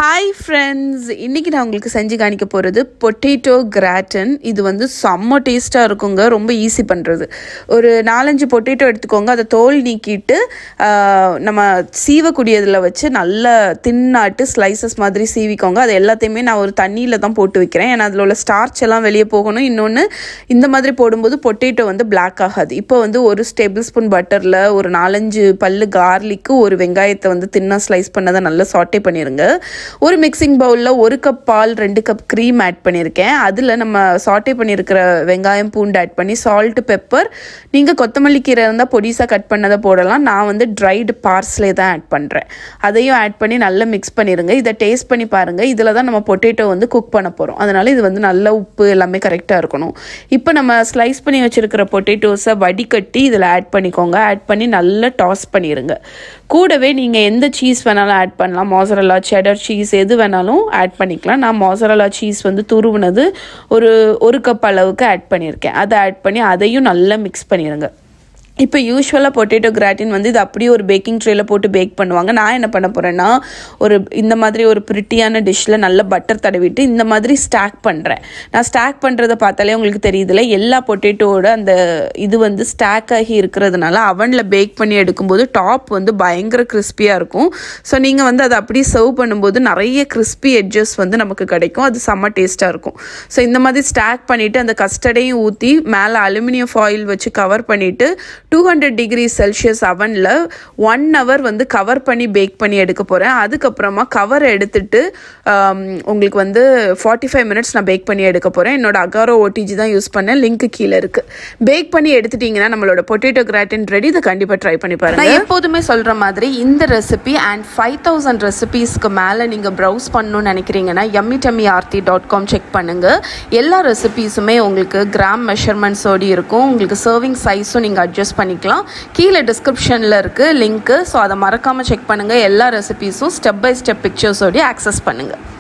hi friends இன்றைக்கி நான் உங்களுக்கு செஞ்சு காணிக்க போகிறது பொட்டேட்டோ கிராட்டன் இது வந்து செம்ம டேஸ்ட்டாக இருக்குங்க ரொம்ப ஈஸி பண்ணுறது ஒரு நாலஞ்சு பொட்டேட்டோ எடுத்துக்கோங்க அதை தோல் நீக்கிட்டு ஆஹ், நம்ம சீவக்கூடியதில் வச்சு நல்லா தின்னாட்டு ஸ்லைசஸ் மாதிரி சீவிக்கோங்க அது எல்லாத்தையுமே நான் ஒரு தண்ணியில் தான் போட்டு வைக்கிறேன் ஏன்னா அதில் உள்ள ஸ்டார்ச் எல்லாம் வெளியே போகணும் இன்னொன்று இந்த மாதிரி போடும்போது பொட்டேட்டோ வந்து பிளாக் ஆகாது இப்போ வந்து ஒரு டேபிள் ஸ்பூன் பட்டரில் ஒரு நாலஞ்சு பல்லு கார்லிக்கு ஒரு வெங்காயத்தை வந்து தின்னா ஸ்லைஸ் பண்ணதை நல்லா சாட்டே பண்ணிடுங்க ஒரு மிக்சிங் பவுலில் ஒரு கப் பால் ரெண்டு கப் க்ரீம் ஆட் பண்ணியிருக்கேன் அதில் நம்ம சாட்டே பண்ணியிருக்கிற வெங்காயம் பூண்டு ஆட் பண்ணி சால்ட் பெப்பர் நீங்கள் கொத்தமல்லி கீரை இருந்தால் பொடிசாக கட் பண்ணதை போடலாம் நான் வந்து ட்ரைடு பார்ஸ்லே தான் ஆட் பண்ணுறேன் அதையும் ஆட் பண்ணி நல்லா மிக்ஸ் பண்ணிடுங்க இதை டேஸ்ட் பண்ணி பாருங்கள் இதில் தான் நம்ம பொட்டேட்டோ வந்து குக் பண்ண போகிறோம் அதனால் இது வந்து நல்ல உப்பு எல்லாமே கரெக்டாக இருக்கணும் இப்போ நம்ம ஸ்லைஸ் பண்ணி வச்சுருக்கிற பொட்டேட்டோஸை வடிகட்டி இதில் ஆட் பண்ணிக்கோங்க ஆட் பண்ணி நல்லா டாஸ் பண்ணிடுங்க கூடவே நீங்கள் எந்த சீஸ் வேணாலும் ஆட் பண்ணலாம் மாசரலா செடர் சீஸ் எது வேணாலும் ஆட் பண்ணிக்கலாம் நான் மாசரலா சீஸ் வந்து துருவுனது ஒரு ஒரு கப் அளவுக்கு ஆட் பண்ணியிருக்கேன் அதை ஆட் பண்ணி அதையும் நல்லா மிக்ஸ் பண்ணிடுங்க இப்போ யூஸ்வலாக பொட்டேட்டோ கிராட்டின் வந்து இது அப்படியே ஒரு பேக்கிங் ட்ரேல போட்டு பேக் பண்ணுவாங்க நான் என்ன பண்ண போகிறேன்னா ஒரு இந்த மாதிரி ஒரு பிரிட்டியான டிஷ்ஷில் நல்ல பட்டர் தடவிட்டு இந்த மாதிரி ஸ்டாக் பண்ணுறேன் நான் ஸ்டாக் பண்ணுறதை பார்த்தாலே உங்களுக்கு தெரியுதுல எல்லா பொட்டேட்டோட அந்த இது வந்து ஸ்டாக் ஆகி இருக்கிறதுனால அவனில் பேக் பண்ணி எடுக்கும்போது டாப் வந்து பயங்கர கிறிஸ்பியாக இருக்கும் ஸோ நீங்கள் வந்து அதை அப்படியே சர்வ் பண்ணும்போது நிறைய கிறிஸ்பி எட்ஜஸ் வந்து நமக்கு கிடைக்கும் அது செம்ம டேஸ்ட்டாக இருக்கும் ஸோ இந்த மாதிரி ஸ்டாக் பண்ணிவிட்டு அந்த கஸ்டர்டையும் ஊற்றி மேலே அலுமினியம் ஃபாயில் வச்சு கவர் பண்ணிவிட்டு டூ ஹண்ட்ரட் டிகிரி செல்சியஸ் அவனில் ஒன் ஹவர் வந்து கவர் பண்ணி பேக் பண்ணி எடுக்க போகிறேன் அதுக்கப்புறமா கவரை எடுத்துட்டு ஆம், உங்களுக்கு வந்து ஃபார்ட்டி ஃபைவ் மினிட்ஸ் நான் பேக் பண்ணி எடுக்க போகிறேன் என்னோட அகாரோ ஓடிஜி தான் யூஸ் பண்ணேன் லிங்க் கீழே இருக்குது பேக் பண்ணி எடுத்துட்டிங்கன்னா நம்மளோட பொட்டேட்டோ கிராட்டின் ரெடி இதை கண்டிப்பாக ட்ரை பண்ணி பாருங்க நான் எப்போதுமே சொல்கிற மாதிரி இந்த ரெசிபி அண்ட் ஃபைவ் தௌசண்ட் ரெசிபீஸ்க்கு மேலே நீங்கள் ப்ரௌஸ் பண்ணணும்னு நினைக்கிறீங்கன்னா yummy tummy Aarthi dot com check பண்ணுங்கள் எல்லா ரெசிபீஸுமே உங்களுக்கு கிராம் மெஷர்மெண்ட்ஸோடு இருக்கும் உங்களுக்கு சர்விங் சைஸும் நீங்கள் அட்ஜஸ்ட் பண்ணிக்கலாம் கீழே டிஸ்கிரிப்ஷனில் இருக்குது லிங்க்கு ஸோ அதை மறக்காமல் செக் பண்ணுங்கள் எல்லா ரெசிபீஸும் ஸ்டெப் பை ஸ்டெப் பிக்சர்ஸோடய ஆக்சஸ் பண்ணுங்கள்